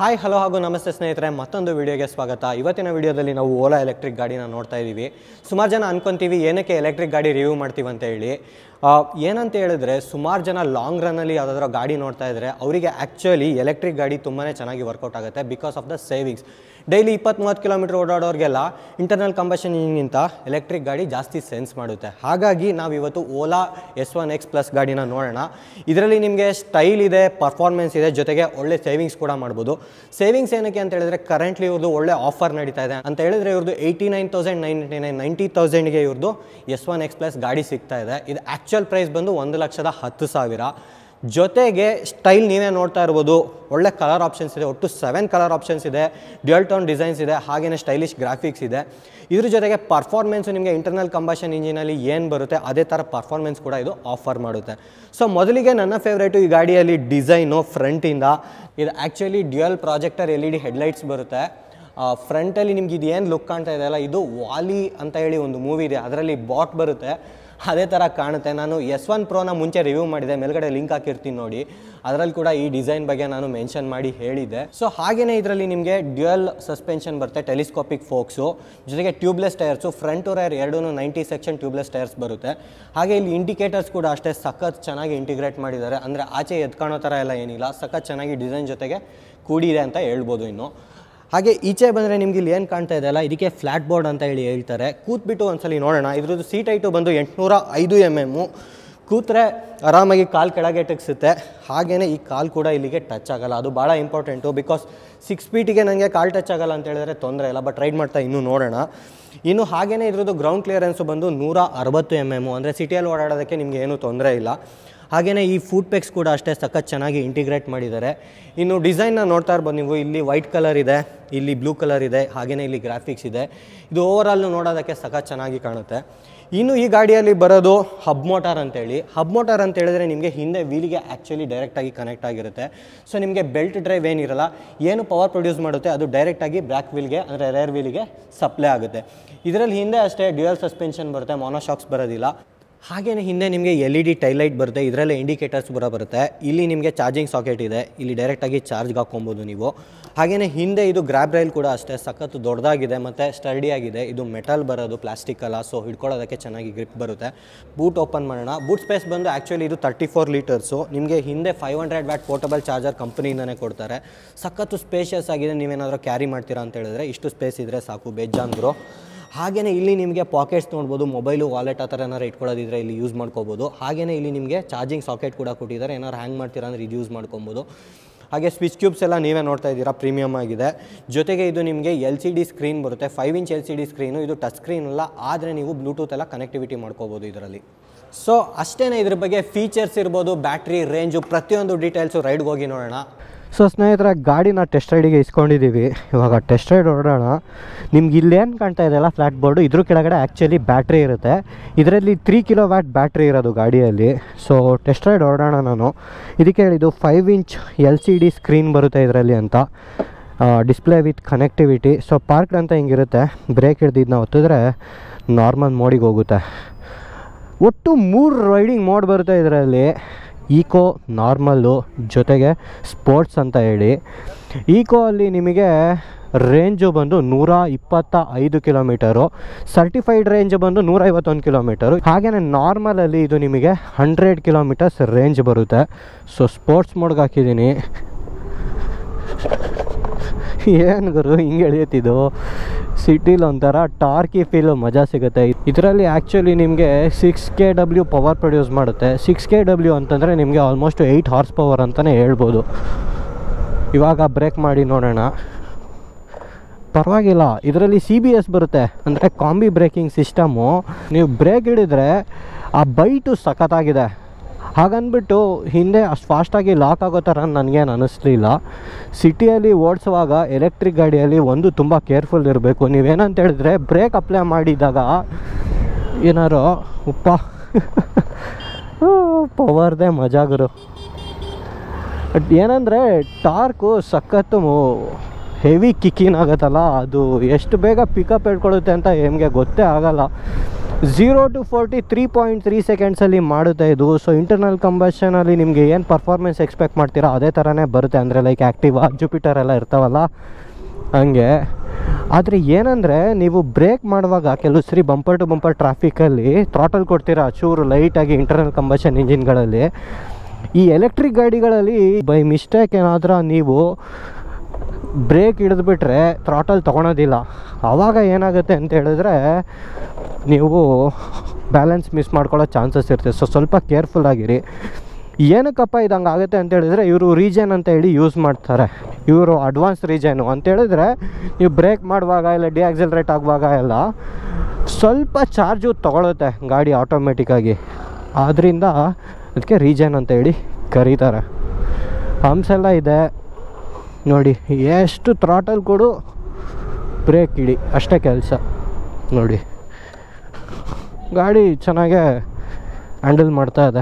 hi hello ಹಾಗೂ ನಮಸ್ತೆ ಸ್ನೇಹಿತರೆ ಮತ್ತೊಂದು ವಿಡಿಯೋಗೆ ಸ್ವಾಗತ ಇವತ್ತಿನ ವಿಡಿಯೋದಲ್ಲಿ ನಾವು ಓಲಾ ಎಲೆಕ್ಟ್ರಿಕ್ ಗಾಡಿನ ನೋಡ್ತಾ ಇದ್ದೀವಿ ಸುಮಾರು ಜನ ಅನ್ಕೊಂತೀವಿ ಏನಕ್ಕೆ ಎಲೆಕ್ಟ್ರಿಕ್ ಗಾಡಿ ರಿವ್ಯೂ ಮಾಡ್ತೀವಿ ಅಂತ ಹೇಳಿ ಆ, ಏನಂತ ಹೇಳಿದ್ರೆ ಸುಮಾರು ಜನ ಲಾಂಗ್ ರನ್ನಲ್ಲಿ ಯಾವುದಾದ್ರೂ ಗಾಡಿ ನೋಡ್ತಾ ಇದ್ದಾರೆ ಅವರಿಗೆ ಆ್ಯಕ್ಚುಲಿ ಎಲೆಕ್ಟ್ರಿಕ್ ಗಾಡಿ ತುಂಬಾ ಚೆನ್ನಾಗಿ ವರ್ಕೌಟ್ ಆಗುತ್ತೆ because of the savings daily ಇಪ್ಪತ್ತು ಮೂವತ್ತು ಕಿಲೋಮೀಟರ್ ಓಡಾಡೋರಿಗೆಲ್ಲ ಇಂಟರ್ನಲ್ ಕಂಬಷನ್ ಇಂಜಿನ್ಗಿಂತ ಎಲೆಕ್ಟ್ರಿಕ್ ಗಾಡಿ ಜಾಸ್ತಿ ಸೆನ್ಸ್ ಮಾಡುತ್ತೆ ಹಾಗಾಗಿ ನಾವು ಇವತ್ತು Ola S one X plus ಗಾಡಿನ ನೋಡೋಣ ಇದರಲ್ಲಿ ನಿಮಗೆ ಸ್ಟೈಲ್ ಇದೆ ಪರ್ಫಾರ್ಮೆನ್ಸ್ ಇದೆ ಜೊತೆಗೆ ಒಳ್ಳೆ ಸೇವಿಂಗ್ಸ್ ಕೂಡ ಮಾಡ್ಬೋದು ಸೇವಿಂಗ್ಸ್ ಏನಕ್ಕೆ ಅಂತ ಹೇಳಿದ್ರೆ ಕರೆಂಟ್ಲಿ ಇವ್ರದ್ದು ಒಳ್ಳೆ ಆಫರ್ ನಡೀತಾ ಇದೆ ಅಂತ ಹೇಳಿದ್ರೆ ಇವ್ರದ್ದು eighty nine thousand ninety nine ninety ತೌಸಂಡ್ಗೆ ಇವ್ರದ್ದು ಎಸ್ ಒನ್ ಎಕ್ಸ್ ಪ್ಲಸ್ ಗಾಡಿ ಸಿಗ್ತಾ ಇದೆ ಇದು ಆ್ಯಕ್ಚುಯಲ್ ಪ್ರೈಸ್ ಬಂದು ಒಂದು ಲಕ್ಷದ ಹತ್ತು ಸಾವಿರ ಜೊತೆಗೆ ಸ್ಟೈಲ್ ನೀವೇ ನೋಡ್ತಾ ಇರ್ಬೋದು ಒಳ್ಳೆ ಕಲರ್ ಆಪ್ಷನ್ಸ್ ಇದೆ ಒಟ್ಟು ಸೆವೆನ್ ಕಲರ್ ಆಪ್ಷನ್ಸ್ ಇದೆ ಡ್ಯುಯಲ್ ಟೋನ್ ಡಿಸೈನ್ಸ್ ಇದೆ ಹಾಗೆಯೇ ಸ್ಟೈಲಿಶ್ ಗ್ರಾಫಿಕ್ಸ್ ಇದೆ ಇದ್ರ ಜೊತೆಗೆ ಪರ್ಫಾರ್ಮೆನ್ಸು ನಿಮಗೆ ಇಂಟರ್ನಲ್ ಕಂಬಷನ್ ಇಂಜಿನಲ್ಲಿ ಏನು ಬರುತ್ತೆ ಅದೇ ಥರ ಪರ್ಫಾರ್ಮೆನ್ಸ್ ಕೂಡ ಇದು ಆಫರ್ ಮಾಡುತ್ತೆ ಸೊ ಮೊದಲಿಗೆ ನನ್ನ ಫೇವ್ರೇಟು ಈ ಗಾಡಿಯಲ್ಲಿ ಡಿಸೈನು ಫ್ರಂಟಿಂದ ಇದು actually dual projector L E D headlights ಬರುತ್ತೆ ಫ್ರಂಟಲ್ಲಿ ನಿಮ್ಗೆ ಇದು ಏನು ಲುಕ್ ಕಾಣ್ತಾ ಇದೆಯಲ್ಲ ಇದು ವಾಲಿ ಅಂತ ಹೇಳಿ ಒಂದು ಮೂವಿ ಇದೆ ಅದರಲ್ಲಿ ಬಾಟ್ ಬರುತ್ತೆ ಅದೇ ಥರ ಕಾಣುತ್ತೆ ನಾನು ಎಸ್ ಒನ್ ಪ್ರೋನ ಮುಂಚೆ ರಿವ್ಯೂ ಮಾಡಿದೆ ಮೇಲ್ಗಡೆ ಲಿಂಕ್ ಹಾಕಿರ್ತೀನಿ ನೋಡಿ ಅದರಲ್ಲಿ ಕೂಡ ಈ ಡಿಸೈನ್ ಬಗ್ಗೆ ನಾನು ಮೆನ್ಷನ್ ಮಾಡಿ ಹೇಳಿದ್ದೆ ಸೊ ಹಾಗೆಯೇ ಇದರಲ್ಲಿ ನಿಮಗೆ ಡ್ಯುಯಲ್ ಸಸ್ಪೆನ್ಷನ್ ಬರುತ್ತೆ ಟೆಲಿಸ್ಕೋಪಿಕ್ ಫೋಕ್ಸು ಜೊತೆಗೆ ಟ್ಯೂಬ್ಲೆಸ್ ಟೈರ್ಸು ಫ್ರಂಟ್ ರೈರ್ ಎರಡೂ ನೈಂಟಿ ಸೆಕ್ಷನ್ ಟ್ಯೂಬ್ಲೆಸ್ ಟೈರ್ಸ್ ಬರುತ್ತೆ ಹಾಗೆ ಇಲ್ಲಿ ಇಂಡಿಕೇಟರ್ಸ್ ಕೂಡ ಅಷ್ಟೇ ಸಖತ್ ಚೆನ್ನಾಗಿ ಇಂಟಿಗ್ರೇಟ್ ಮಾಡಿದ್ದಾರೆ ಅಂದರೆ ಆಚೆ ಎತ್ಕಾಣೋ ಥರ ಎಲ್ಲ ಏನಿಲ್ಲ ಸಖತ್ ಚೆನ್ನಾಗಿ ಡಿಸೈನ್ ಜೊತೆಗೆ ಕೂಡಿದೆ ಅಂತ ಹೇಳ್ಬೋದು ಇನ್ನು ಹಾಗೆ ಈಚೆ ಬಂದರೆ ನಿಮ್ಗೆ ಇಲ್ಲಿ ಏನು ಕಾಣ್ತಾ ಇದೆಯಲ್ಲ ಇದಕ್ಕೆ ಫ್ಲ್ಯಾಟ್ ಬೋರ್ಡ್ ಅಂತ ಹೇಳಿ ಹೇಳ್ತಾರೆ ಕೂತ್ಬಿಟ್ಟು ಒಂದ್ಸಲಿ ನೋಡೋಣ ಇದ್ರದ್ದು ಸೀಟ್ ಐಟು ಬಂದು ಎಂಟುನೂರ ಐದು ಎಮ್ ಎಮ್ಮು ಕೂತ್ರೆ ಆರಾಮಾಗಿ ಕಾಲು ಕೆಳಗೆ ಟಕ್ಸುತ್ತೆ ಹಾಗೆಯೇ ಈ ಕಾಲು ಕೂಡ ಇಲ್ಲಿಗೆ ಟಚ್ ಆಗಲ್ಲ ಅದು ಭಾಳ ಇಂಪಾರ್ಟೆಂಟು ಬಿಕಾಸ್ ಸಿಕ್ಸ್ ಫೀಟಿಗೆ ನನಗೆ ಕಾಲು ಟಚ್ ಆಗಲ್ಲ ಅಂತ ಹೇಳಿದ್ರೆ ತೊಂದರೆ ಇಲ್ಲ ಬಟ್ ರೈಡ್ ಮಾಡ್ತಾ ಇನ್ನೂ ನೋಡೋಣ ಇನ್ನು ಹಾಗೆಯೇ ಇದ್ರದ್ದು ಗ್ರೌಂಡ್ ಕ್ಲಿಯರೆನ್ಸು ಬಂದು ನೂರ ಅರವತ್ತು ಎಮ್ ಎಮ್ಮು ಅಂದರೆ ಸಿಟಿಯಲ್ಲಿ ಓಡಾಡೋದಕ್ಕೆ ನಿಮಗೆ ಏನೂ ತೊಂದರೆ ಇಲ್ಲ ಹಾಗೆಯೇ ಈ ಫುಡ್ ಪೆಕ್ಸ್ ಕೂಡ ಅಷ್ಟೇ ಸಖತ್ ಚೆನ್ನಾಗಿ ಇಂಟಿಗ್ರೇಟ್ ಮಾಡಿದ್ದಾರೆ ಇನ್ನು ಡಿಸೈನ್ನ ನೋಡ್ತಾ ಇರ್ಬೋದು ನೀವು ಇಲ್ಲಿ ವೈಟ್ ಕಲರ್ ಇದೆ ಇಲ್ಲಿ ಬ್ಲೂ ಕಲರ್ ಇದೆ ಹಾಗೆಯೇ ಇಲ್ಲಿ ಗ್ರಾಫಿಕ್ಸ್ ಇದೆ ಇದು ಓವರಾಲ್ ನೋಡೋದಕ್ಕೆ ಸಖತ್ ಚೆನ್ನಾಗಿ ಕಾಣುತ್ತೆ ಇನ್ನು ಈ ಗಾಡಿಯಲ್ಲಿ ಬರೋದು ಹಬ್ ಮೋಟಾರ್ ಅಂತೇಳಿ ಹಬ್ ಮೋಟಾರ್ ಅಂತ ಹೇಳಿದ್ರೆ ನಿಮಗೆ ಹಿಂದೆ ವೀಲಿಗೆ ಆ್ಯಕ್ಚುಲಿ ಡೈರೆಕ್ಟಾಗಿ ಕನೆಕ್ಟ್ ಆಗಿರುತ್ತೆ ಸೊ ನಿಮಗೆ ಬೆಲ್ಟ್ ಡ್ರೈವ್ ಏನಿರಲ್ಲ ಏನು ಪವರ್ ಪ್ರೊಡ್ಯೂಸ್ ಮಾಡುತ್ತೆ ಅದು ಡೈರೆಕ್ಟಾಗಿ ಬ್ಯಾಕ್ ವೀಲ್ಗೆ ಅಂದರೆ ರೇರ್ ವೀಲಿಗೆ ಸಪ್ಲೈ ಆಗುತ್ತೆ ಇದರಲ್ಲಿ ಹಿಂದೆ ಅಷ್ಟೇ ಡ್ಯುಯಲ್ ಸಸ್ಪೆನ್ಷನ್ ಬರುತ್ತೆ ಮೊನೋಶಾಕ್ಸ್ ಬರೋದಿಲ್ಲ ಹಾಗೆಯೇ ಹಿಂದೆ ನಿಮಗೆ ಎಲ್ ಇ ಡಿ ಟೈಲೈಟ್ ಬರುತ್ತೆ ಇದರಲ್ಲೇ ಇಂಡಿಕೇಟರ್ಸ್ ಬರೋ ಬರುತ್ತೆ ಇಲ್ಲಿ ನಿಮಗೆ ಚಾರ್ಜಿಂಗ್ ಸಾಕೆಟ್ ಇದೆ ಇಲ್ಲಿ ಡೈರೆಕ್ಟಾಗಿ ಚಾರ್ಜ್ಗೆ ಹಾಕ್ಕೊಬೋದು ನೀವು ಹಾಗೆಯೇ ಹಿಂದೆ ಇದು ಗ್ರ್ಯಾಬ್ ರೈಲ್ ಕೂಡ ಅಷ್ಟೇ ಸಖತ್ತು ದೊಡ್ಡದಾಗಿದೆ ಮತ್ತು ಸ್ಟಡಿಯಾಗಿದೆ ಇದು ಮೆಟಲ್ ಬರೋದು ಪ್ಲಾಸ್ಟಿಕ್ ಅಲ್ಲ ಸೊ ಹಿಡ್ಕೊಳ್ಳೋದಕ್ಕೆ ಚೆನ್ನಾಗಿ ಗ್ರಿಪ್ ಬರುತ್ತೆ ಬೂಟ್ ಓಪನ್ ಮಾಡೋಣ ಬೂಟ್ ಸ್ಪೇಸ್ ಬಂದು ಆ್ಯಕ್ಚುಲಿ ಇದು ತರ್ಟಿ ಫೋರ್ ಲೀಟರ್ಸು ನಿಮಗೆ ಹಿಂದೆ five hundred watt portable charger ಕಂಪ್ನಿಯಿಂದನೇ ಕೊಡ್ತಾರೆ ಸಖತ್ತು ಸ್ಪೇಷಿಯಸ್ ಆಗಿದೆ ನೀವೇನಾದರೂ ಕ್ಯಾರಿ ಮಾಡ್ತೀರಾ ಅಂತ ಹೇಳಿದ್ರೆ ಇಷ್ಟು ಸ್ಪೇಸ್ ಇದ್ದರೆ ಸಾಕು ಬೇಜಾನ್ರು ಹಾಗೆಯೇ ಇಲ್ಲಿ ನಿಮಗೆ ಪಾಕೆಟ್ಸ್ ನೋಡ್ಬೋದು ಮೊಬೈಲು ವಾಲೆಟ್ ಆ ಥರ ಏನಾರು ಇಟ್ಕೊಳ್ಳೋದಿದ್ರೆ ಇಲ್ಲಿ ಯೂಸ್ ಮಾಡ್ಕೋಬೋದು ಹಾಗೆಯೇ ಇಲ್ಲಿ ನಿಮಗೆ ಚಾರ್ಜಿಂಗ್ ಸಾಕೆಟ್ ಕೂಡ ಕೊಟ್ಟಿದ್ದಾರೆ ಏನಾರು ಹ್ಯಾಂಗ್ ಮಾಡ್ತೀರಾ ಅಂದರೆ ಇದು ಯೂಸ್ ಮಾಡ್ಕೊಬೋದು ಹಾಗೆ ಸ್ವಿಚ್ ಕ್ಯೂಬ್ಸ್ ಎಲ್ಲ ನೀವೇ ನೋಡ್ತಾ ಇದ್ದೀರಾ ಪ್ರೀಮಿಯಮ್ ಆಗಿದೆ ಜೊತೆಗೆ ಇದು ನಿಮಗೆ ಎಲ್ ಸಿ ಡಿ ಸ್ಕ್ರೀನ್ ಬರುತ್ತೆ five inch L C D screen ಇದು ಟಚ್ ಸ್ಕ್ರೀನ್ ಅಲ್ಲ ಆದರೆ ನೀವು ಬ್ಲೂಟೂತ್ ಎಲ್ಲ ಕನೆಕ್ಟಿವಿಟಿ ಮಾಡ್ಕೋಬೋದು ಇದರಲ್ಲಿ ಸೊ ಅಷ್ಟೇ ಇದ್ರ ಬಗ್ಗೆ ಫೀಚರ್ಸ್ ಇರ್ಬೋದು ಬ್ಯಾಟ್ರಿ ರೇಂಜು ಪ್ರತಿಯೊಂದು ಡೀಟೇಲ್ಸು ರೈಡ್ಗೆ ಹೋಗಿ ನೋಡೋಣ ಸೊ ಸ್ನೇಹಿತರೆ ಗಾಡಿನ ಟೆಸ್ಟ್ ರೈಡಿಗೆ ಇಸ್ಕೊಂಡಿದ್ದೀವಿ ಇವಾಗ ಟೆಸ್ಟ್ ರೈಡ್ ಹೊರಡೋಣ ನಿಮ್ಗೆ ಇಲ್ಲೇನು ಕಾಣ್ತಾ ಇದೆಯಲ್ಲ ಫ್ಲ್ಯಾಟ್ ಬೋರ್ಡು ಇದ್ರ ಕೆಳಗಡೆ ಆ್ಯಕ್ಚುಲಿ ಬ್ಯಾಟ್ರಿ ಇರುತ್ತೆ ಇದರಲ್ಲಿ ತ್ರೀ ಕಿಲೋ ವ್ಯಾಟ್ ಬ್ಯಾಟ್ರಿ ಇರೋದು ಗಾಡಿಯಲ್ಲಿ ಸೊ ಟೆಸ್ಟ್ ರೈಡ್ ಹೊರಡೋಣ ನಾನು ಇದಕ್ಕೆ ಹೇಳಿದ್ದು five inch L C D screen ಬರುತ್ತೆ ಇದರಲ್ಲಿ ಅಂತ display with connectivity so parked ಅಂತ ಹಿಂಗಿರುತ್ತೆ ಬ್ರೇಕ್ ಹಿಡ್ದಿದ್ದನ್ನ ಒತ್ತಿದ್ರೆ ನಾರ್ಮಲ್ ಮೋಡಿಗೆ ಹೋಗುತ್ತೆ ಒಟ್ಟು ಮೂರು ರೈಡಿಂಗ್ ಮೋಡ್ ಬರುತ್ತೆ ಇದರಲ್ಲಿ ಈಕೋ ನಾರ್ಮಲ್ಲು ಜೊತೆಗೆ ಸ್ಪೋರ್ಟ್ಸ್ ಅಂತ ಹೇಳಿ ಈಕೋ ಅಲ್ಲಿ ನಿಮಗೆ ರೇಂಜು ಬಂದು ನೂರ ಇಪ್ಪತ್ತ ಐದು ಕಿಲೋಮೀಟರು ಸರ್ಟಿಫೈಡ್ ರೇಂಜ್ ಬಂದು ನೂರ ಐವತ್ತೊಂದು ಕಿಲೋಮೀಟರು ಹಾಗೆಯೇ ನಾರ್ಮಲಲ್ಲಿ ಇದು ನಿಮಗೆ ಹಂಡ್ರೆಡ್ ಕಿಲೋಮೀಟರ್ಸ್ ರೇಂಜ್ ಬರುತ್ತೆ ಸೊ ಸ್ಪೋರ್ಟ್ಸ್ ಮೋಡ್ಗೆ ಹಾಕಿದ್ದೀನಿ ಏನು ಗುರು ಹಿಂಗೆ ಎಳೆಯುತ್ತಿದ್ದು ಸಿಟಿಲಿ ಒಂಥರ ಟಾರ್ಕಿ ಫೀಲು ಮಜಾ ಸಿಗುತ್ತೆ ಇದರಲ್ಲಿ ಆ್ಯಕ್ಚುಲಿ ನಿಮಗೆ six K W power produce ಮಾಡುತ್ತೆ ಸಿಕ್ಸ್ ಕೆ ಡಬ್ಲ್ಯೂ ಅಂತಂದರೆ ನಿಮಗೆ ಆಲ್ಮೋಸ್ಟ್ ಏಯ್ಟ್ ಹಾರ್ಸ್ ಪವರ್ ಅಂತಲೇ ಹೇಳ್ಬೋದು ಇವಾಗ ಬ್ರೇಕ್ ಮಾಡಿ ನೋಡೋಣ ಪರವಾಗಿಲ್ಲ ಇದರಲ್ಲಿ ಸಿ ಬಿ ಎಸ್ ಬರುತ್ತೆ ಅಂದರೆ ಕಾಂಬಿ ಬ್ರೇಕಿಂಗ್ ಸಿಸ್ಟಮು ನೀವು ಬ್ರೇಕ್ ಹಿಡಿದ್ರೆ ಆ ಬೈಟು ಸಖತ್ತಾಗಿದೆ ಹಾಗನ್ಬಿಟ್ಟು ಹಿಂದೆ ಅಷ್ಟು ಫಾಸ್ಟಾಗಿ ಲಾಕ್ ಆಗೋ ಥರ ನನಗೇನು ಅನ್ನಿಸ್ಲಿಲ್ಲ ಸಿಟಿಯಲ್ಲಿ ಓಡಿಸುವಾಗ ಎಲೆಕ್ಟ್ರಿಕ್ ಗಾಡಿಯಲ್ಲಿ ಒಂದು ತುಂಬ ಕೇರ್ಫುಲ್ ಇರಬೇಕು ನೀವೇನಂತ ಹೇಳಿದ್ರೆ ಬ್ರೇಕ್ ಅಪ್ಲೈ ಮಾಡಿದಾಗ ಏನಾರು ಉಪ್ಪ ಪವರ್ದೇ ಮಜಾಗರು ಬಟ್ ಏನಂದರೆ ಟಾರ್ಕು ಸಖತ್ತು ಹೆವಿ ಕಿಕ್ಕಿನ್ ಆಗುತ್ತಲ್ಲ ಅದು ಎಷ್ಟು ಬೇಗ ಪಿಕಪ್ ಹೇಳ್ಕೊಳ್ಳುತ್ತೆ ಅಂತ ನಿಮಗೆ ಗೊತ್ತೇ ಆಗಲ್ಲ zero two forty three point three ಸೆಕೆಂಡ್ಸಲ್ಲಿ ಮಾಡುತ್ತೆ ಇದು ಸೊ ಇಂಟರ್ನಲ್ ಕಂಬಷನಲ್ಲಿ ನಿಮಗೆ ಏನು ಪರ್ಫಾರ್ಮೆನ್ಸ್ ಎಕ್ಸ್ಪೆಕ್ಟ್ ಮಾಡ್ತೀರಾ ಅದೇ ಥರನೇ ಬರುತ್ತೆ ಅಂದರೆ ಲೈಕ್ ಆ್ಯಕ್ಟಿವಾ ಜುಪಿಟರ್ ಎಲ್ಲ ಇರ್ತಾವಲ್ಲ ಹಂಗೆ ಆದರೆ ಏನಂದರೆ ನೀವು ಬ್ರೇಕ್ ಮಾಡುವಾಗ ಕೆಲವು ಸರಿ ಬಂಪರ್ ಟು ಬಂಪರ್ ಟ್ರಾಫಿಕಲ್ಲಿ ಥ್ರಾಟಲ್ ಕೊಡ್ತೀರಾ ಚೂರು ಲೈಟಾಗಿ ಇಂಟರ್ನಲ್ ಕಂಬಷನ್ ಇಂಜಿನ್ಗಳಲ್ಲಿ ಈ ಎಲೆಕ್ಟ್ರಿಕ್ ಗಾಡಿಗಳಲ್ಲಿ ಬೈ ಮಿಸ್ಟೇಕ್ ಏನಾದರೂ ನೀವು ಬ್ರೇಕ್ ಹಿಡಿದ್ಬಿಟ್ರೆ ಥ್ರಾಟಲ್ ತೊಗೊಳೋದಿಲ್ಲ ಆವಾಗ ಏನಾಗುತ್ತೆ ಅಂತ ಹೇಳಿದ್ರೆ ನೀವು ಬ್ಯಾಲೆನ್ಸ್ ಮಿಸ್ ಮಾಡ್ಕೊಳ್ಳೋ ಚಾನ್ಸಸ್ ಇರುತ್ತೆ ಸೊ ಸ್ವಲ್ಪ ಕೇರ್ಫುಲ್ ಆಗಿರಿ ಏನಕ್ಕಪ್ಪ ಇದು ಹಂಗೆ ಆಗುತ್ತೆ ಅಂತ ಹೇಳಿದ್ರೆ ಇವರು ರೀಜನ್ ಅಂತ ಹೇಳಿ ಯೂಸ್ ಮಾಡ್ತಾರೆ ಇವರು ಅಡ್ವಾನ್ಸ್ ರೀಜನು ಅಂತ ಹೇಳಿದ್ರೆ ನೀವು ಬ್ರೇಕ್ ಮಾಡುವಾಗ ಇಲ್ಲ ಡಿಆಕ್ಸಲ್ರೇಟ್ ಆಗುವಾಗ ಎಲ್ಲ ಸ್ವಲ್ಪ ಚಾರ್ಜು ತೊಗೊಳುತ್ತೆ ಗಾಡಿ ಆಟೋಮೆಟಿಕ್ಕಾಗಿ ಆದ್ದರಿಂದ ಅದಕ್ಕೆ ರೀಜನ್ ಅಂತ ಹೇಳಿ ಕರೀತಾರೆ ಹಂಪ್ಸ್ ಎಲ್ಲ ಇದೆ ನೋಡಿ ಎಷ್ಟು ಥ್ರಾಟಲ್ ಕೊಡು ಬ್ರೇಕ್ ಇಡಿ ಅಷ್ಟೇ ಕೆಲಸ ನೋಡಿ ಗಾಡಿ ಚೆನ್ನಾಗೇ ಹ್ಯಾಂಡಲ್ ಮಾಡ್ತಾ ಇದೆ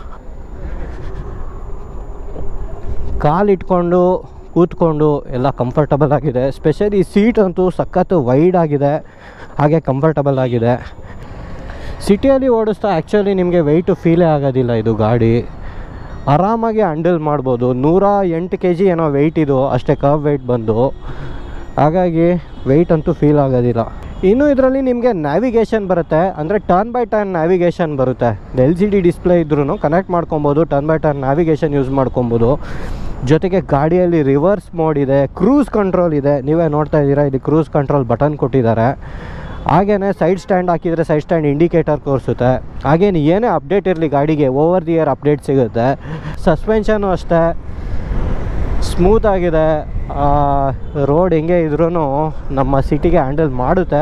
ಕಾಲಿಟ್ಕೊಂಡು ಕೂತ್ಕೊಂಡು ಎಲ್ಲ ಕಂಫರ್ಟಬಲ್ ಆಗಿದೆ ಸ್ಪೆಷಲಿ ಸೀಟ್ ಅಂತೂ ಸಖತ್ತು ವೈಡ್ ಆಗಿದೆ ಹಾಗೆ ಕಂಫರ್ಟಬಲ್ ಆಗಿದೆ ಸಿಟಿಯಲ್ಲಿ ಓಡಿಸ್ತಾ ಆ್ಯಕ್ಚುಲಿ ನಿಮಗೆ ವೆಯ್ಟು ಫೀಲೇ ಆಗೋದಿಲ್ಲ ಇದು ಗಾಡಿ ಆರಾಮಾಗಿ ಹ್ಯಾಂಡಲ್ ಮಾಡ್ಬೋದು ನೂರ ಎಂಟು ಕೆ ಜಿ ಏನೋ ವೆಯ್ಟ್ ಇದು ಅಷ್ಟೇ ಕವ್ ವೆಯ್ಟ್ ಬಂದು ಹಾಗಾಗಿ ವೆಯ್ಟ್ ಅಂತೂ ಫೀಲ್ ಆಗೋದಿಲ್ಲ ಇನ್ನು ಇದರಲ್ಲಿ ನಿಮಗೆ ನ್ಯಾವಿಗೇಷನ್ ಬರುತ್ತೆ ಅಂದರೆ ಟರ್ನ್ ಬೈ ಟರ್ನ್ ನ್ಯಾವಿಗೇಷನ್ ಬರುತ್ತೆ ಎಲ್ ಸಿ ಡಿ ಡಿಸ್ಪ್ಲೇ ಇದ್ರೂ ಕನೆಕ್ಟ್ ಮಾಡ್ಕೊಬೋದು turn by turn navigation use ಮಾಡ್ಕೊಬೋದು ಜೊತೆಗೆ ಗಾಡಿಯಲ್ಲಿ ರಿವರ್ಸ್ ಮೋಡ್ ಇದೆ ಕ್ರೂಸ್ ಕಂಟ್ರೋಲ್ ಇದೆ ನೀವೇ ನೋಡ್ತಾ ಇದ್ದೀರಾ ಇಲ್ಲಿ ಕ್ರೂಸ್ ಕಂಟ್ರೋಲ್ ಬಟನ್ ಕೊಟ್ಟಿದ್ದಾರೆ ಹಾಗೇನೆ ಸೈಡ್ ಸ್ಟ್ಯಾಂಡ್ ಹಾಕಿದರೆ ಸೈಡ್ ಸ್ಟ್ಯಾಂಡ್ ಇಂಡಿಕೇಟರ್ ತೋರಿಸುತ್ತೆ ಹಾಗೇನು ಏನೇ ಅಪ್ಡೇಟ್ ಇರಲಿ ಗಾಡಿಗೆ ಓವರ್ ದಿ ಇಯರ್ ಅಪ್ಡೇಟ್ ಸಿಗುತ್ತೆ ಸಸ್ಪೆನ್ಷನು ಅಷ್ಟೇ ಸ್ಮೂತ್ ಆಗಿದೆ ರೋಡ್ ಹೆಂಗೆ ಇದ್ರೂ ನಮ್ಮ ಸಿಟಿಗೆ ಹ್ಯಾಂಡಲ್ ಮಾಡುತ್ತೆ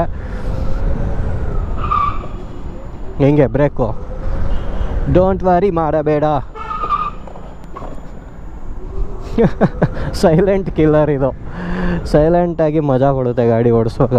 ಹೆಂಗೆ ಬ್ರೇಕು ಡೋಂಟ್ ವರಿ ಮಾಡಬೇಡ ಸೈಲೆಂಟ್ ಕಿಲ್ಲರ್ ಇದು ಸೈಲೆಂಟಾಗಿ ಮಜಾ ಕೊಡುತ್ತೆ ಗಾಡಿ ಓಡಿಸುವಾಗ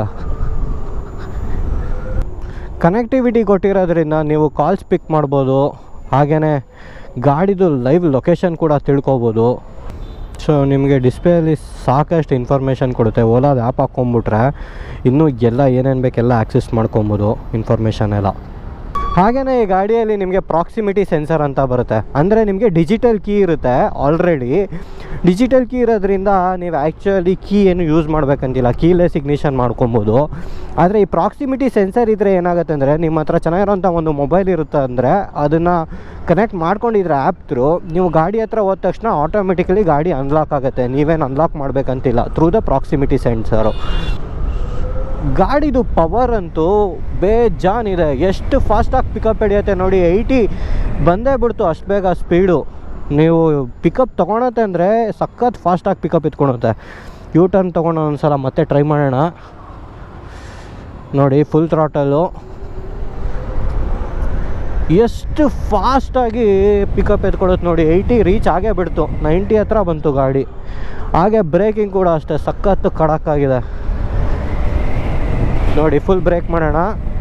ಕನೆಕ್ಟಿವಿಟಿ ಕೊಟ್ಟಿರೋದ್ರಿಂದ ನೀವು ಕಾಲ್ಸ್ ಪಿಕ್ ಮಾಡ್ಬೋದು ಹಾಗೆಯೇ ಗಾಡಿದು ಲೈವ್ ಲೊಕೇಶನ್ ಕೂಡ ತಿಳ್ಕೊಬೋದು ಸೊ ನಿಮಗೆ ಡಿಸ್ಪ್ಲೇಯಲ್ಲಿ ಸಾಕಷ್ಟು ಇನ್ಫಾರ್ಮೇಷನ್ ಕೊಡುತ್ತೆ ಓಲಾದ ಆ್ಯಪ್ ಹಾಕ್ಕೊಂಬಿಟ್ರೆ ಇನ್ನೂ ಎಲ್ಲ ಏನೇನು ಬೇಕೆಲ್ಲ ಆ್ಯಕ್ಸೆಸ್ ಮಾಡ್ಕೊಬೋದು ಇನ್ಫಾರ್ಮೇಷನ್ ಎಲ್ಲ ಹಾಗೆಯೇ ಈ ಗಾಡಿಯಲ್ಲಿ ನಿಮಗೆ ಪ್ರಾಕ್ಸಿಮಿಟಿ ಸೆನ್ಸರ್ ಅಂತ ಬರುತ್ತೆ ಅಂದರೆ ನಿಮಗೆ ಡಿಜಿಟಲ್ ಕೀ ಇರುತ್ತೆ ಆಲ್ರೆಡಿ ಡಿಜಿಟಲ್ ಕೀ ಇರೋದ್ರಿಂದ ನೀವು ಆ್ಯಕ್ಚುಲಿ ಕೀ ಏನು ಯೂಸ್ ಮಾಡಬೇಕಂತಿಲ್ಲ ಕೀಲೆಸ್ ಇಗ್ನಿಷನ್ ಮಾಡ್ಕೊಬೋದು ಆದರೆ ಈ ಪ್ರಾಕ್ಸಿಮಿಟಿ ಸೆನ್ಸರ್ ಇದ್ದರೆ ಏನಾಗುತ್ತೆ ಅಂದರೆ ನಿಮ್ಮ ಹತ್ರ ಚೆನ್ನಾಗಿರೋಂಥ ಒಂದು ಮೊಬೈಲ್ ಇರುತ್ತೆ ಅಂದರೆ ಅದನ್ನು ಕನೆಕ್ಟ್ ಮಾಡ್ಕೊಂಡಿದ್ರೆ ಆ್ಯಪ್ ಥ್ರೂ ನೀವು ಗಾಡಿ ಹತ್ರ ಹೋದ ತಕ್ಷಣ ಆಟೋಮೆಟಿಕಲಿ ಗಾಡಿ ಅನ್ಲಾಕ್ ಆಗುತ್ತೆ ನೀವೇನು ಅನ್ಲಾಕ್ ಮಾಡಬೇಕಂತಿಲ್ಲ ಥ್ರೂ ದ ಪ್ರಾಕ್ಸಿಮಿಟಿ ಸೆನ್ಸರು ಗಾಡಿದು ಪವರ್ ಅಂತೂ ಬೇಜಾನ್ ಇದೆ ಎಷ್ಟು ಫಾಸ್ಟಾಗಿ ಪಿಕಪ್ ಹಿಡಿಯುತ್ತೆ ನೋಡಿ ಏಯ್ಟಿ ಬಂದೇ ಬಿಡ್ತು ಅಷ್ಟು ಬೇಗ ಸ್ಪೀಡು ನೀವು ಪಿಕಪ್ ತೊಗೊಳತ್ತೆ ಅಂದರೆ ಸಖತ್ ಫಾಸ್ಟಾಗಿ ಪಿಕಪ್ ಎತ್ಕೊಳುತ್ತೆ ಯೂ ಟರ್ನ್ ತೊಗೊಂಡು ಒಂದ್ಸಲ ಮತ್ತೆ ಟ್ರೈ ಮಾಡೋಣ ನೋಡಿ ಫುಲ್ ಥ್ರಾಟಲ್ಲು ಎಷ್ಟು ಫಾಸ್ಟಾಗಿ ಪಿಕಪ್ ಎತ್ಕೊಳುತ್ತೆ ನೋಡಿ ಏಯ್ಟಿ ರೀಚ್ ಆಗೇ ಬಿಡ್ತು ನೈಂಟಿ ಹತ್ರ ಬಂತು ಗಾಡಿ ಹಾಗೆ ಬ್ರೇಕಿಂಗ್ ಕೂಡ ಅಷ್ಟೇ ಸಖತ್ತು ಖಡಕ್ಕಾಗಿದೆ ನೋಡಿ ಫುಲ್ ಬ್ರೇಕ್ ಮಾಡೋಣ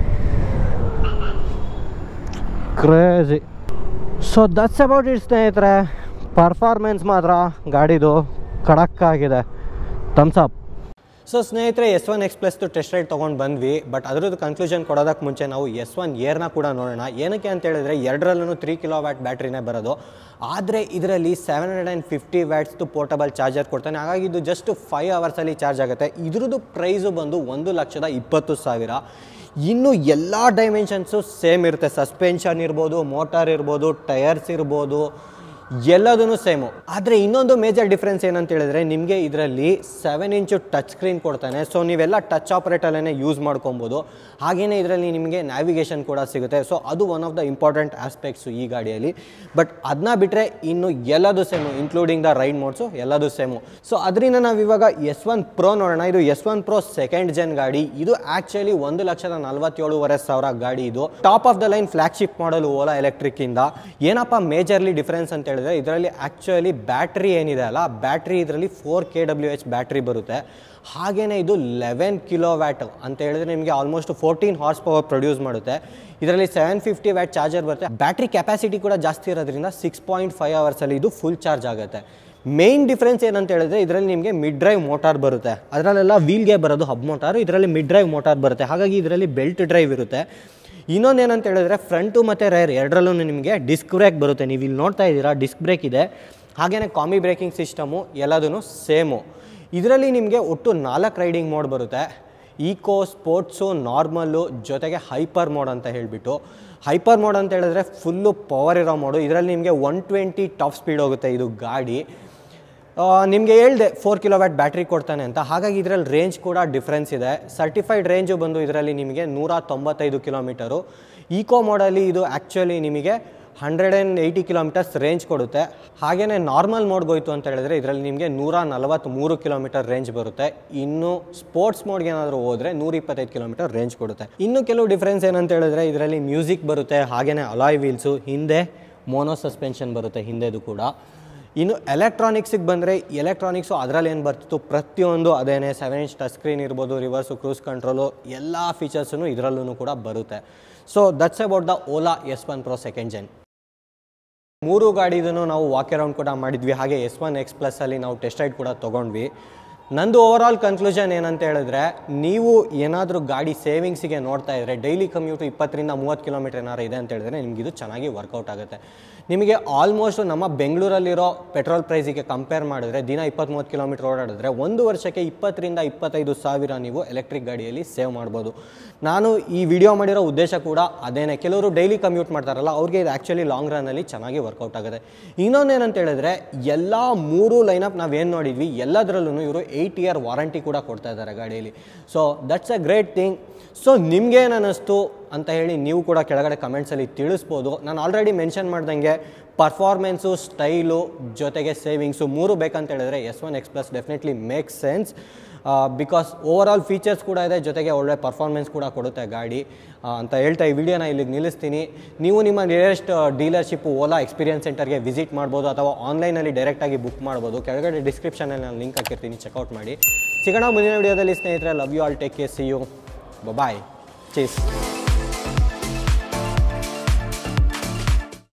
crazy so that's about it ಸ್ನೇಹಿತರೆ ಪರ್ಫಾರ್ಮೆನ್ಸ್ ಮಾತ್ರ ಗಾಡಿದು ಖಡಕ್ಕಾಗಿದೆ ಥಮ್ಸ್ ಅಪ್ ಸೊ ಸ್ನೇಹಿತರೆ ಎಸ್ ಒನ್ ಎಕ್ಸ್ಪ್ರೆಸ್ದು ಟೆಸ್ಟ್ ರೈಡ್ ತೊಗೊಂಡು ಬಂದ್ವಿ ಬಟ್ ಅದರದ್ದು ಕನ್ಕ್ಲೂಷನ್ ಕೊಡೋದಕ್ಕೆ ಮುಂಚೆ ನಾವು ಎಸ್ ಒನ್ ಏರ್ನ ಕೂಡ ನೋಡೋಣ ಏನಕ್ಕೆ ಅಂತ ಹೇಳಿದ್ರೆ ಎರಡರಲ್ಲೂ ತ್ರೀ ಕಿಲೋ ವ್ಯಾಟ್ ಬ್ಯಾಟ್ರಿನೇ ಬರೋದು ಆದರೆ ಇದರಲ್ಲಿ ಸೆವೆನ್ ಹಂಡ್ರೆಡ್ ಆ್ಯಂಡ್ ಫಿಫ್ಟಿ ವ್ಯಾಟ್ಸ್ದು ಪೋರ್ಟಬಲ್ ಚಾರ್ಜರ್ ಕೊಡ್ತಾನೆ ಹಾಗಾಗಿ ಇದು ಜಸ್ಟ್ ಫೈವ್ ಅವರ್ಸಲ್ಲಿ ಚಾರ್ಜ್ ಆಗುತ್ತೆ ಇದ್ರದ್ದು ಪ್ರೈಸು ಬಂದು ಒಂದು ಲಕ್ಷದ ಇಪ್ಪತ್ತು ಸಾವಿರ ಇನ್ನು ಎಲ್ಲ ಡೈಮೆನ್ಷನ್ಸು ಸೇಮ್ ಇರುತ್ತೆ ಸಸ್ಪೆನ್ಷನ್ ಇರ್ಬೋದು ಮೋಟಾರ್ ಇರ್ಬೋದು ಟಯರ್ಸ್ ಇರ್ಬೋದು ಎಲ್ಲದೂ ಸೇಮು ಆದರೆ ಇನ್ನೊಂದು ಮೇಜರ್ ಡಿಫ್ರೆನ್ಸ್ ಏನಂತ ಹೇಳಿದ್ರೆ ನಿಮಗೆ ಇದರಲ್ಲಿ ಸೆವೆನ್ ಇಂಚು ಟಚ್ ಸ್ಕ್ರೀನ್ ಕೊಡ್ತಾನೆ ಸೊ ನೀವೆಲ್ಲ ಟಚ್ ಆಪ್ರೇಟಲ್ಲೇ ಯೂಸ್ ಮಾಡ್ಕೊಬೋದು ಹಾಗೆಯೇ ಇದರಲ್ಲಿ ನಿಮಗೆ ನ್ಯಾವಿಗೇಷನ್ ಕೂಡ ಸಿಗುತ್ತೆ ಸೊ ಅದು one of the important aspects ಈ ಗಾಡಿಯಲ್ಲಿ ಬಟ್ ಅದನ್ನ ಬಿಟ್ಟರೆ ಇನ್ನು ಎಲ್ಲದು same including the ride modes ಎಲ್ಲದು ಸೇಮು ಸೊ ಅದರಿಂದ ನಾವು ಇವಾಗ ಎಸ್ ಒನ್ ಪ್ರೋ ನೋಡೋಣ ಇದು S one pro second gen ಗಾಡಿ ಇದು ಆ್ಯಕ್ಚುಲಿ ಒಂದು ಲಕ್ಷದ ನಲ್ವತ್ತೇಳುವರೆ ಸಾವಿರ ಗಾಡಿ ಇದು top of the line flagship ಮಾಡಲ್ ಓಲಾ ಎಲೆಕ್ಟ್ರಿಕ್ಕಿಂದ ಏನಪ್ಪ ಮೇಜರ್ಲಿ ಡಿಫ್ರೆನ್ಸ್ ಅಂತ ಹೇಳಿದ್ರೆ ಇದರಲ್ಲಿ ಆ್ಯಕ್ಚುಲಿ ಬ್ಯಾಟ್ರಿ ಏನಿದೆ ಅಲ್ಲ ಬ್ಯಾಟ್ರಿ ಇದರಲ್ಲಿ four K W H battery ಬರುತ್ತೆ ಹಾಗೆಯೇ ಇದು ಲೆವೆನ್ ಕಿಲೋ ವ್ಯಾಟ್ ಅಂತ ಹೇಳಿದ್ರೆ ನಿಮಗೆ almost fourteen horsepower produce ಮಾಡುತ್ತೆ ಇದರಲ್ಲಿ ಸೆವೆನ್ ಫಿಫ್ಟಿ ವ್ಯಾಟ್ ಚಾರ್ಜರ್ ಬರುತ್ತೆ ಬ್ಯಾಟ್ರಿ ಕೆಪಾಸಿಟಿ ಕೂಡ ಜಾಸ್ತಿ ಇರೋದ್ರಿಂದ ಸಿಕ್ಸ್ ಪಾಯಿಂಟ್ ಫೈವ್ ಅವರ್ಸಲ್ಲಿ ಇದು ಫುಲ್ ಚಾರ್ಜ್ ಆಗುತ್ತೆ ಮೇನ್ ಡಿಫ್ರೆನ್ಸ್ ಏನಂತ ಹೇಳಿದ್ರೆ ಇದರಲ್ಲಿ ನಿಮಗೆ ಮಿಡ್ ಡ್ರೈವ್ ಮೋಟಾರ್ ಬರುತ್ತೆ ಅದರಲ್ಲೆಲ್ಲ ವೀಲ್ಗೆ ಬರೋದು ಹಬ್ ಮೋಟಾರ್ ಇದರಲ್ಲಿ ಮಿಡ್ ಡ್ರೈವ್ ಮೋಟಾರ್ ಬರುತ್ತೆ ಹಾಗಾಗಿ ಇದರಲ್ಲಿ ಬೆಲ್ಟ್ ಡ್ರೈವ್ ಇರುತ್ತೆ ಇನ್ನೊಂದು ಏನಂತ ಹೇಳಿದ್ರೆ ಫ್ರಂಟು ಮತ್ತು ರೇರ್ ಎರಡರಲ್ಲೂ ನಿಮಗೆ ಡಿಸ್ಕ್ ಬ್ರೇಕ್ ಬರುತ್ತೆ ನೀವು ಇಲ್ಲಿ ನೋಡ್ತಾ ಇದ್ದೀರಾ ಡಿಸ್ಕ್ ಬ್ರೇಕ್ ಇದೆ ಹಾಗೆಯೇ ಕಾಂಬಿ ಬ್ರೇಕಿಂಗ್ ಸಿಸ್ಟಮು ಎಲ್ಲದೂ ಸೇಮು ಇದರಲ್ಲಿ ನಿಮಗೆ ಒಟ್ಟು ನಾಲ್ಕು ರೈಡಿಂಗ್ ಮೋಡ್ ಬರುತ್ತೆ ಈಕೋ ಸ್ಪೋರ್ಟ್ಸು ನಾರ್ಮಲ್ಲು ಜೊತೆಗೆ ಹೈಪರ್ ಮೋಡ್ ಅಂತ ಹೇಳಿಬಿಟ್ಟು ಹೈಪರ್ ಮೋಡ್ ಅಂತ ಹೇಳಿದ್ರೆ ಫುಲ್ಲು ಪವರ್ ಇರೋ ಮೋಡು ಇದರಲ್ಲಿ ನಿಮಗೆ ಒನ್ ಟ್ವೆಂಟಿ ಟಾಪ್ ಸ್ಪೀಡ್ ಹೋಗುತ್ತೆ ಇದು ಗಾಡಿ ನಿಮಗೆ ಹೇಳಿದೆ ಫೋರ್ ಕಿಲೋ ವ್ಯಾಟ್ ಬ್ಯಾಟ್ರಿ ಕೊಡ್ತಾನೆ ಅಂತ ಹಾಗಾಗಿ ಇದರಲ್ಲಿ ರೇಂಜ್ ಕೂಡ ಡಿಫ್ರೆನ್ಸ್ ಇದೆ ಸರ್ಟಿಫೈಡ್ ರೇಂಜು ಬಂದು ಇದರಲ್ಲಿ ನಿಮಗೆ ನೂರ ತೊಂಬತ್ತೈದು ಕಿಲೋಮೀಟರು ಈಕೋ ಮೋಡಲ್ಲಿ ಇದು ಆ್ಯಕ್ಚುಲಿ ನಿಮಗೆ hundred and eighty kilometres range ಕೊಡುತ್ತೆ ಹಾಗೆಯೇ ನಾರ್ಮಲ್ ಮೋಡ್ಗೆ ಹೋಯ್ತು ಅಂತ ಹೇಳಿದ್ರೆ ಇದರಲ್ಲಿ ನಿಮಗೆ ನೂರ ನಲವತ್ತ್ಮೂರು ಕಿಲೋಮೀಟರ್ ರೇಂಜ್ ಬರುತ್ತೆ ಇನ್ನು ಸ್ಪೋರ್ಟ್ಸ್ ಮೋಡ್ಗೆ ಏನಾದರೂ ಹೋದರೆ ನೂರ ಇಪ್ಪತ್ತೈದು ಕಿಲೋಮೀಟರ್ ರೇಂಜ್ ಕೊಡುತ್ತೆ ಇನ್ನು ಕೆಲವು ಡಿಫ್ರೆನ್ಸ್ ಏನಂತ ಹೇಳಿದ್ರೆ ಇದರಲ್ಲಿ ಮ್ಯೂಸಿಕ್ ಬರುತ್ತೆ ಹಾಗೆಯೇ ಅಲಾಯ್ ವೀಲ್ಸು ಹಿಂದೆ ಮೋನೋ ಸಸ್ಪೆನ್ಷನ್ ಬರುತ್ತೆ ಹಿಂದೆದು ಕೂಡ ಇನ್ನು ಎಲೆಕ್ಟ್ರಾನಿಕ್ಸಿಗೆ ಬಂದರೆ ಎಲೆಕ್ಟ್ರಾನಿಕ್ಸು ಅದರಲ್ಲಿ ಏನು ಬರ್ತಿತ್ತು ಪ್ರತಿಯೊಂದು ಅದೇನೆ ಸೆವೆನ್ ಇಂಚ್ ಟಚ್ ಸ್ಕ್ರೀನ್ ಇರ್ಬೋದು ರಿವರ್ಸು ಕ್ರೂಸ್ ಕಂಟ್ರೋಲು ಎಲ್ಲ ಫೀಚರ್ಸೂ ಇದರಲ್ಲೂ ಕೂಡ ಬರುತ್ತೆ so that's about the Ola S one pro second gen ಮೂರು ಗಾಡಿದನ್ನು ನಾವು ವಾಕ್ ಅರೌಂಡ್ ಕೂಡ ಮಾಡಿದ್ವಿ ಹಾಗೆ ಎಸ್ ಒನ್ ಎಕ್ಸ್ ಪ್ಲಸ್ಸಲ್ಲಿ ನಾವು ಟೆಸ್ಟ್ ರೈಡ್ ಕೂಡ ತೊಗೊಂಡ್ವಿ ನಂದು ಓವರ್ ಆಲ್ ಕನ್ಕ್ಲೂಷನ್ ಏನಂತ ಹೇಳಿದ್ರೆ ನೀವು ಏನಾದರೂ ಗಾಡಿ ಸೇವಿಂಗ್ಸಿಗೆ ನೋಡ್ತಾ ಇದ್ದರೆ ಡೈಲಿ ಕಮ್ಯೂಟು ಇಪ್ಪತ್ತರಿಂದ ಮೂವತ್ತು ಕಿಲೋಮೀಟರ್ ಏನಾರು ಇದೆ ಅಂತ ಹೇಳಿದ್ರೆ ನಿಮ್ಗೆ ಇದು ಚೆನ್ನಾಗಿ ವರ್ಕೌಟ್ ಆಗುತ್ತೆ ನಿಮಗೆ ಆಲ್ಮೋಸ್ಟ್ ನಮ್ಮ ಬೆಂಗಳೂರಲ್ಲಿರೋ ಪೆಟ್ರೋಲ್ ಪ್ರೈಸಿಗೆ ಕಂಪೇರ್ ಮಾಡಿದ್ರೆ ದಿನ ಇಪ್ಪತ್ತ್ಮೂವತ್ತು ಕಿಲೋಮೀಟರ್ ಓಡಾಡಿದ್ರೆ ಒಂದು ವರ್ಷಕ್ಕೆ ಇಪ್ಪತ್ತರಿಂದ ಇಪ್ಪತ್ತೈದು ಸಾವಿರ ನೀವು ಎಲೆಕ್ಟ್ರಿಕ್ ಗಾಡಿಯಲ್ಲಿ ಸೇವ್ ಮಾಡ್ಬೋದು ನಾನು ಈ ವಿಡಿಯೋ ಮಾಡಿರೋ ಉದ್ದೇಶ ಕೂಡ ಅದೇನೆ ಕೆಲವರು ಡೈಲಿ ಕಮ್ಯೂಟ್ ಮಾಡ್ತಾರಲ್ಲ ಅವ್ರಿಗೆ ಇದು ಆ್ಯಕ್ಚುಲಿ ಲಾಂಗ್ ರನ್ನಲ್ಲಿ ಚೆನ್ನಾಗಿ ವರ್ಕೌಟ್ ಆಗುತ್ತೆ ಇನ್ನೊಂದು ಏನಂತ ಹೇಳಿದ್ರೆ ಎಲ್ಲ ಮೂರು ಲೈನಪ್ ನಾವೇನು ನೋಡಿದ್ವಿ ಎಲ್ಲದರಲ್ಲೂ ಇವರು ಏಯ್ಟ್ ಇಯರ್ ವಾರಂಟಿ ಕೂಡ ಕೊಡ್ತಾ ಇದ್ದಾರೆ ಗಾಡಿಯಲ್ಲಿ so that's a great thing so ನಿಮ್ಗೇನು ಅನ್ನಿಸ್ತು ಅಂತ ಹೇಳಿ ನೀವು ಕೂಡ ಕೆಳಗಡೆ ಕಮೆಂಟ್ಸಲ್ಲಿ ತಿಳಿಸ್ಬೋದು ನಾನು ಆಲ್ರೆಡಿ ಮೆನ್ಷನ್ ಮಾಡ್ದಂಗೆ ಪರ್ಫಾರ್ಮೆನ್ಸು ಸ್ಟೈಲು ಜೊತೆಗೆ ಸೇವಿಂಗ್ಸು ಮೂರು ಬೇಕಂತ ಹೇಳಿದ್ರೆ S one X plus definitely make sense because over all features ಕೂಡ ಇದೆ ಜೊತೆಗೆ ಒಳ್ಳೆ ಪರ್ಫಾರ್ಮೆನ್ಸ್ ಕೂಡ ಕೊಡುತ್ತೆ ಗಾಡಿ ಆ, ಅಂತ ಹೇಳ್ತಾ ಈ ವಿಡಿಯೋನ ಇಲ್ಲಿಗೆ ನಿಲ್ಲಿಸ್ತೀನಿ ನೀವು ನಿಮ್ಮ ನಿಯರೆಸ್ಟ್ ಡೀಲರ್ಶಿಪ್ ಓಲಾ ಎಕ್ಸ್ಪೀರಿಯನ್ಸ್ ಸೆಂಟರ್ಗೆ ವಿಸಿಟ್ ಮಾಡ್ಬೋದು ಅಥವಾ ಆನ್ಲೈನಲ್ಲಿ ಡೈರೆಕ್ಟಾಗಿ ಬುಕ್ ಮಾಡ್ಬೋದು ಕೆಳಗಡೆ ಡಿಸ್ಕ್ರಿಪ್ಷನಲ್ಲಿ ನಾನು ಲಿಂಕ್ ಹಾಕಿರ್ತೀನಿ ಚೆಕ್ಔಟ್ ಮಾಡಿ ಸಿಗೋಣ ಮುಂದಿನ ವಿಡಿಯೋದಲ್ಲಿ ಸ್ನೇಹಿತರೆ love you all take care see you bye cheese